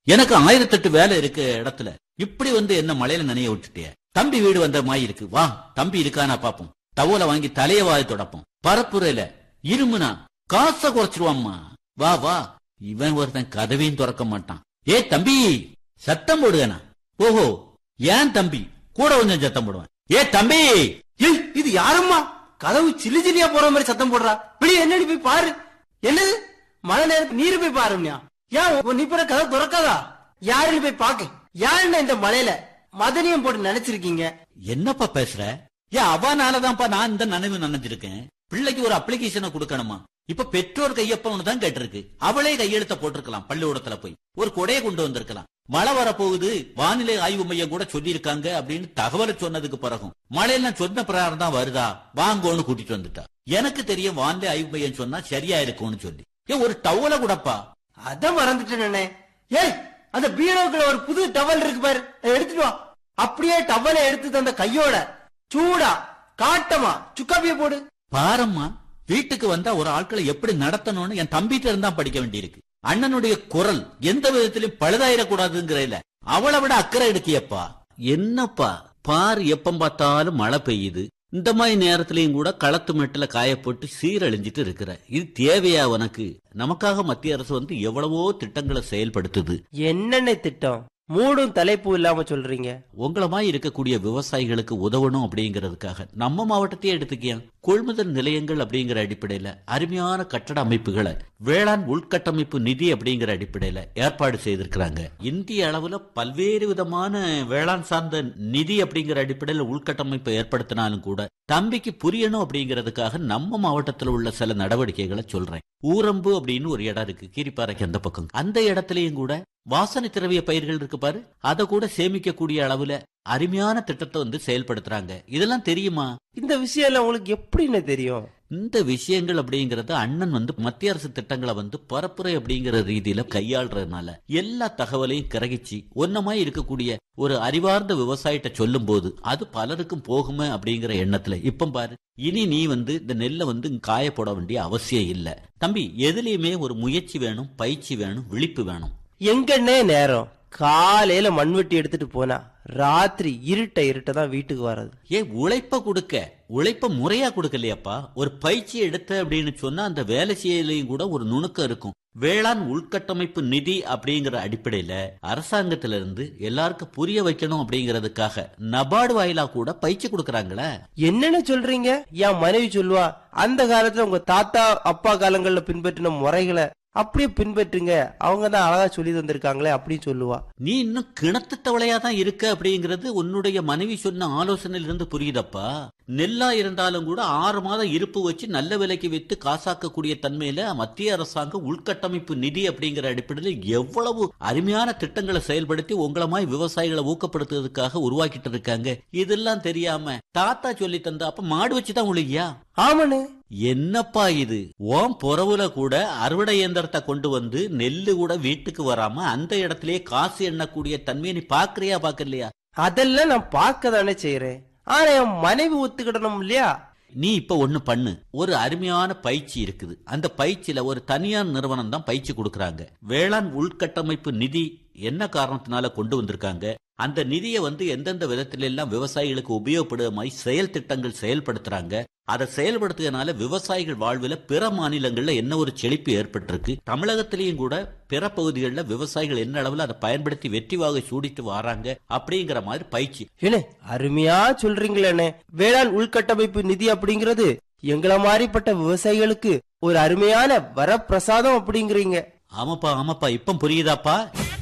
எனக்கு ஆயிரத்தெட்டு வேலை இருக்க இடத்துல இப்படி வந்து என்ன மழையில நனைய விட்டுட்டிய தம்பி வீடு வந்த மாதிரி இருக்கு வா தம்பி இருக்கானா பாப்போம் டவல வாங்கி தலைய வாய் தொடப்போம் பரப்புரையில இருமுனா காசை குறைச்சிருவாம்மா வா வா இவன் ஒருத்தன் கதவையும் திறக்க மாட்டான் ஏ தம்பி சத்தம் போடுகண்ணா ஓஹோ ஏன் தம்பி கூட கொஞ்சம் சத்தம் போடுவேன் ஏ தம்பி ஏய் இது யாரம்மா கதவு சில்லு சில்லியா போற மாதிரி சத்தம் போடுறா இப்படி என்னடி போய் பாரு என்னது மழை நேரத்து நீரு போய் பாரும்யா ஏன் உன் நீ போற கதவு திறக்காதா யாருன்னு போய் பாக்க யாருன்னு இந்த மழையில மதனியம் போட்டு நினைச்சிருக்கீங்க என்னப்பா பேசுற ஏன் அவனாலதான்ப்பா நான் இந்த நினைவு நினைஞ்சிருக்கேன் பிள்ளைக்கு ஒரு அப்ளிகேஷனை கொடுக்கணுமா இப்ப பெற்றோர் கையொப்பம்னு தான் கேட்டிருக்கு அவளே கையெழுத்த போட்டிருக்கலாம் பள்ளிக்கூடத்துல போய் ஒரு கொடையை கொண்டு வந்திருக்கலாம் மழை வரப்போகுது வானிலை ஆய்வு மையம் கூட சொல்லியிருக்காங்க அப்படின்னு தகவலை சொன்னதுக்கு பிறகும் மழையெல்லாம் சொன்ன பிரகாரம் தான் வருதா வாங்கோன்னு கூட்டிட்டு வந்துட்டா எனக்கு தெரியும் வானிலை ஆய்வு மையம் சொன்னா சரியா இருக்கும்னு சொல்லி ஏன் ஒரு டவல கூடப்பா அத மறந்துட்டேன் ஏய் அந்த பீரோக்குள்ள ஒரு புது டவல் இருக்கு பாரு அதை எடுத்துட்டு வா அப்படியே டவலை எடுத்து தந்த கையோட சூடா காட்டமா சுக்காப்பிய போடு பாரம்மா வீட்டுக்கு வந்தா ஒரு ஆட்களை எப்படி நடத்தணும்னு என் தம்பிட்ட இருந்தா படிக்க வேண்டியிருக்கு அண்ணனுடைய குரல் எந்த விதத்திலும் பழுதாயிடக்கூடாதுங்கிறதுல அவளை விட அக்கறை எடுக்கியப்பா என்னப்பா பார் எப்ப பார்த்தாலும் மழை பெய்யுது இந்த மாதிரி நேரத்திலயும் கூட களத்து மெட்டுல காயப்போட்டு சீரழிஞ்சிட்டு இருக்கிற இது தேவையா உனக்கு நமக்காக மத்திய அரசு வந்து எவ்வளவோ திட்டங்களை செயல்படுத்துது என்னென்ன திட்டம் மூடும் தலைப்பு இல்லாம சொல்றீங்க உங்கள மாதிரி இருக்கக்கூடிய விவசாயிகளுக்கு உதவணும் அப்படிங்கிறதுக்காக நம்ம மாவட்டத்தையே எடுத்துக்கியான் கொள்முதல் நிலையங்கள் அப்படிங்கிற அடிப்படையில அருமையான கட்டட அமைப்புகளை வேளாண் உள்கட்டமைப்பு நிதி அப்படிங்கிற அடிப்படையில ஏற்பாடு செய்திருக்கிறாங்க இந்திய அளவுல பல்வேறு விதமான வேளாண் சார்ந்த நிதி அப்படிங்கிற அடிப்படையில உள்கட்டமைப்பை ஏற்படுத்தினாலும் கூட தம்பிக்கு புரியணும் அப்படிங்கிறதுக்காக நம்ம மாவட்டத்தில் உள்ள சில நடவடிக்கைகளை சொல்றேன் ஊரம்பு அப்படின்னு ஒரு இடம் இருக்கு கீரிப்பாறைக்கு அந்த பக்கம் அந்த இடத்துலயும் கூட வாசனை திரவிய பயிர்கள் இருக்கு பாரு அதை கூட சேமிக்கக்கூடிய அளவுல அருமையான திட்டத்தை வந்து செயல்படுத்துறாங்க இதெல்லாம் தெரியுமா இந்த விஷயம் எல்லாம் உங்களுக்கு எப்படின்னு தெரியும் இந்த விஷயங்கள் அப்படிங்கறது அண்ணன் வந்து மத்திய அரசு திட்டங்களை வந்து பரப்புரை அப்படிங்கிற ரீதியில கையாளுறதுனால எல்லா தகவலையும் கிரகிச்சு ஒன்னமாய் இருக்கக்கூடிய ஒரு அறிவார்ந்த விவசாயிட்ட சொல்லும் போது அது பலருக்கும் போகுமே அப்படிங்கிற எண்ணத்துல இப்ப பாரு இனி நீ வந்து இந்த நெல்லை வந்து காய போட வேண்டிய அவசியம் இல்ல தம்பி எதுலயுமே ஒரு முயற்சி வேணும் பயிற்சி வேணும் விழிப்பு வேணும் எங்கன்னே நேரம் காலையில மண்வெட்டி எடுத்துட்டு போனா ராத்திரி இருட்ட இருட்ட தான் வீட்டுக்கு வர்றது ஏன் உழைப்ப கொடுக்க உழைப்ப முறையா கொடுக்கலையாப்பா ஒரு பயிற்சி எடுத்த அப்படின்னு சொன்னா அந்த வேலை செய்யலையும் கூட ஒரு நுணுக்கம் இருக்கும் வேளாண் உள்கட்டமைப்பு நிதி அப்படிங்கிற அடிப்படையில அரசாங்கத்தில இருந்து எல்லாருக்கும் புரிய வைக்கணும் அப்படிங்கறதுக்காக நபார்டு வாயிலா கூட பயிற்சி கொடுக்கறாங்களே என்னென்ன சொல்றீங்க என் மனைவி சொல்லுவா அந்த காலத்துல உங்க தாத்தா அப்பா காலங்கள்ல பின்பற்றின முறைகளை அப்படியே பின்பற்றுங்க அவங்க தான் அழகா சொல்லி தந்திருக்காங்களே அப்படின்னு சொல்லுவா நீ இன்னும் கிணத்து தவளையா தான் இருக்க அப்படிங்கிறது உன்னுடைய மனைவி சொன்ன ஆலோசனையில இருந்து புரியுதப்பா நெல்லா இருந்தாலும் கூட ஆறு மாதம் இருப்பு வச்சு நல்ல விலைக்கு வித்து காசாக்கக்கூடிய தன்மையில மத்திய அரசாங்கம் உள்கட்டமைப்பு நிதி அப்படிங்கிற அடிப்படையில் எவ்வளவு அருமையான திட்டங்களை செயல்படுத்தி உங்கள மாதிரி விவசாயிகளை ஊக்கப்படுத்துறதுக்காக உருவாக்கிட்டு இருக்காங்க இதெல்லாம் தெரியாம தாத்தா சொல்லி தந்த அப்ப மாடு வச்சுதான் உழுகியா ஆமாண்ணே என்னப்பா இது ஓம் புறவுல கூட அறுவடை இயந்திரத்தை கொண்டு வந்து நெல்லு கூட வீட்டுக்கு வராம அந்த இடத்திலேயே காசு எண்ணக்கூடிய தன்மையை நீ பாக்குறியா பாக்கலையா அதெல்லாம் நான் பார்க்க தானே செய்யறேன் ஆனா என் மனைவி ஒத்துக்கிடணும் இல்லையா நீ இப்ப ஒண்ணு பண்ணு ஒரு அருமையான பயிற்சி இருக்குது அந்த பயிற்சியில ஒரு தனியார் நிறுவனம் தான் பயிற்சி கொடுக்கறாங்க வேளாண் உள்கட்டமைப்பு நிதி என்ன காரணத்தினால கொண்டு வந்திருக்காங்க அந்த நிதியை வந்து எந்தெந்த விதத்தில எல்லாம் விவசாயிகளுக்கு உபயோகப்படுற மாதிரி செயல் திட்டங்கள் செயல்படுத்துறாங்க அதை செயல்படுத்துறதுனால விவசாயிகள் வாழ்வில் பிற மாநிலங்கள்ல என்ன ஒரு செழிப்பு ஏற்பட்டிருக்கு தமிழகத்திலையும் கூட பிற பகுதிகளில் விவசாயிகள் என்ன அளவில் அதை பயன்படுத்தி வெற்றி வாகை சூடிட்டு வராங்க அப்படிங்கிற மாதிரி பயிற்சி ஏனே அருமையா சொல்றீங்களேண்ணே வேளாண் உள்கட்டமைப்பு நிதி அப்படிங்கிறது எங்கள மாதிரிப்பட்ட விவசாயிகளுக்கு ஒரு அருமையான வரப்பிரசாதம் அப்படிங்கிறீங்க ஆமாப்பா ஆமாப்பா இப்ப புரியுதாப்பா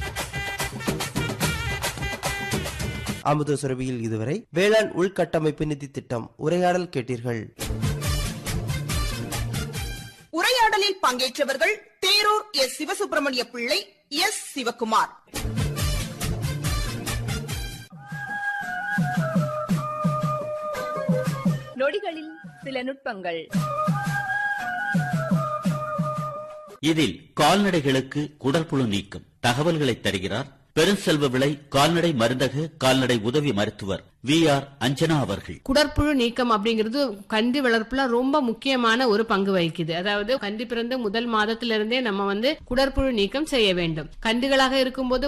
அமுத சுரபியில் இதுவரை வேளாண் உள்கட்டமைப்பு நிதி திட்டம் உரையாடல் கேட்டீர்கள் உரையாடலில் பங்கேற்றவர்கள் தேரூர் எஸ் சிவசுப்பிரமணிய பிள்ளை எஸ் சிவகுமார் நொடிகளில் சில நுட்பங்கள் இதில் கால்நடைகளுக்கு குடற்புழு நீக்கம் தகவல்களை தருகிறார் பெருஞ்செல்வ விளை கால்நடை மருந்தக கால்நடை உதவி மருத்துவர் வி ஆர் அஞ்சனா அவர்கள் குடற்புழு நீக்கம் அப்படிங்கிறது கண்டி வளர்ப்புல ரொம்ப முக்கியமான ஒரு பங்கு வகிக்குது அதாவது கண்டி பிறந்த முதல் மாதத்திலிருந்தே நம்ம வந்து குடற்புழு நீக்கம் செய்ய வேண்டும் கண்டுகளாக இருக்கும்போது